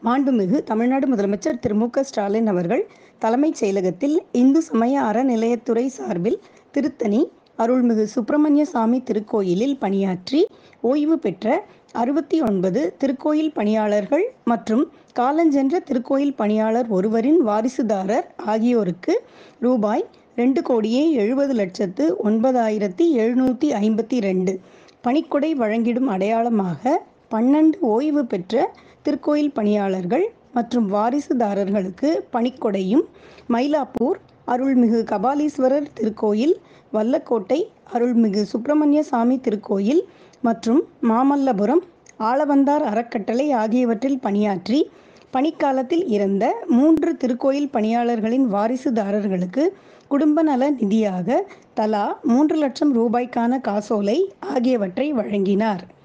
மாண்புமிகு தமிழ்நாடு முதலமைச்சர் திரு மு க ஸ்டாலின் அவர்கள் தலைமைச் செயலகத்தில் இந்து சமய அறநிலையத்துறை சார்பில் திருத்தணி அருள்மிகு சுப்பிரமணிய சாமி திருக்கோயிலில் பணியாற்றி ஓய்வு பெற்ற அறுபத்தி ஒன்பது திருக்கோயில் பணியாளர்கள் மற்றும் காலஞ்சென்ற திருக்கோயில் பணியாளர் ஒருவரின் வாரிசுதாரர் ஆகியோருக்கு ரூபாய் ரெண்டு கோடியே எழுபது லட்சத்து ஒன்பதாயிரத்தி எழுநூற்றி ஐம்பத்தி ரெண்டு பணிக்கொடை வழங்கிடும் அடையாளமாக பன்னெண்டு ஓய்வு பெற்ற திருக்கோயில் பணியாளர்கள் மற்றும் வாரிசுதாரர்களுக்கு பணிக்கொடையும் மயிலாப்பூர் அருள்மிகு கபாலீஸ்வரர் திருக்கோயில் வல்லக்கோட்டை அருள்மிகு சுப்பிரமணிய சாமி திருக்கோயில் மற்றும் மாமல்லபுரம் ஆளவந்தார் அறக்கட்டளை ஆகியவற்றில் பணியாற்றி பணிக்காலத்தில் இறந்த மூன்று திருக்கோயில் பணியாளர்களின் வாரிசுதாரர்களுக்கு குடும்ப நல நிதியாக தலா மூன்று லட்சம் ரூபாய்க்கான காசோலை ஆகியவற்றை வழங்கினார்